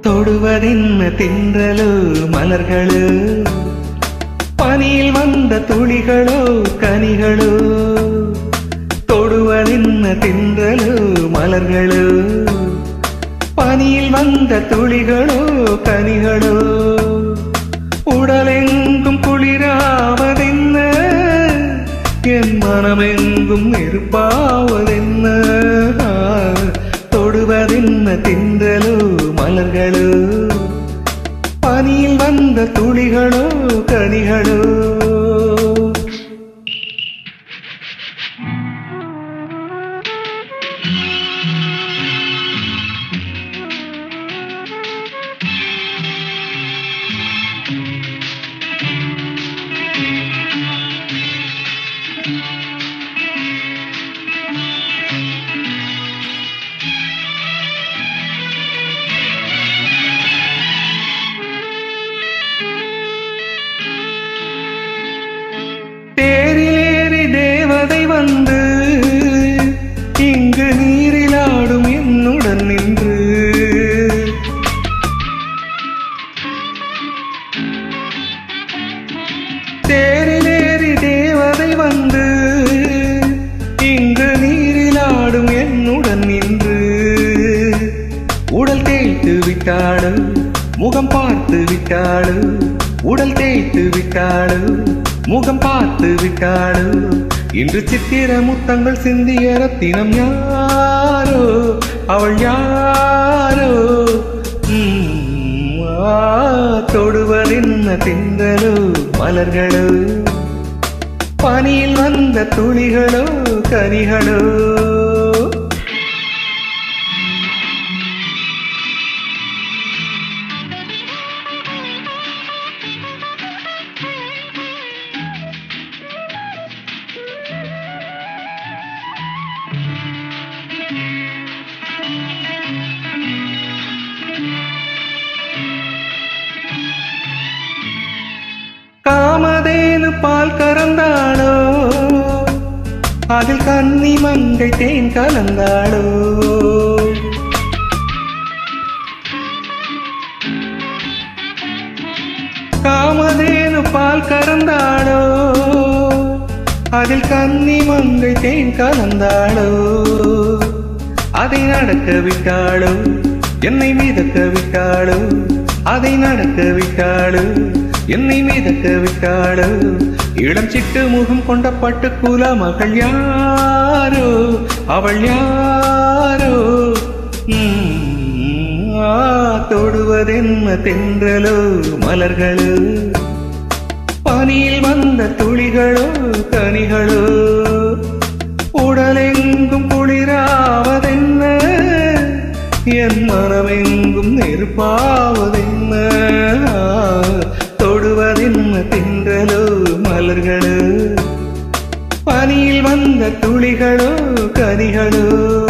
தொடுவதென்ன தென்றலோ மலர்களோ பனியில் வந்த துளிகளோ கனிகளோ தொடுவதென்ன தென்றலோ மலர்களோ பனியில் வந்த துளிகளோ கனிகளோ உடலெங்கும் குளிராவதென்ன என் மனமெங்கும் நெருப்பாவதென்ன தொடுவதென்ன தின்றலோ மலர்களோ பனியில் வந்த துளிகளோ கனிகளோ தேரிலேறி தேவதை வந்து இங்கு நீரிலாடும் என்னுடன் நின்று தேரிலேறி தேவதை வந்து இங்கு நீரிலாடும் என்னுடன் நின்று உடல் தேய்த்து விட்டாடு முகம் பார்த்து விட்டாடு உடல் தேய்த்து விட்டாடு முகம் பார்த்து விட்டாடு இன்று சித்திர முத்தங்கள் சிந்திய ரத்தினம் யாரோ அவள் யாரோ உம், ஆ, தொடுவதென்ன திங்களோ மலர்களோ பனியில் வந்த துளிகளோ கனிகளோ காமதேனு பால் கறந்தாளோ அதில் கன்னி மங்கை தேன் கலந்தாளோ காமதேனு பால் கறந்தாளோ அதில் கன்னி மங்கை தேன் கலந்தாளோ அதை நடக்க விட்டாளோ என்னை மிதக்க விட்டாளோ அதை நடக்க விட்டாளோ என்னை மிதக்க விட்டாளோ இளம் சிட்டு முகம் கொண்ட பட்டு குல மகள் யாரோ அவள் யாரோ உம், ஆ, தொடுவதென்ன தென்றலோ மலர்களோ பனியில் வந்த துளிகளோ கனிகளோ உடலெங்கும் குளிராவதென்ன என் மனமெங்கும் நெருப்பாவதென்ன தொடுவதென்ன தென்றலோ மலர்களோ பனியில் வந்த துளிகளோ கனிகளோ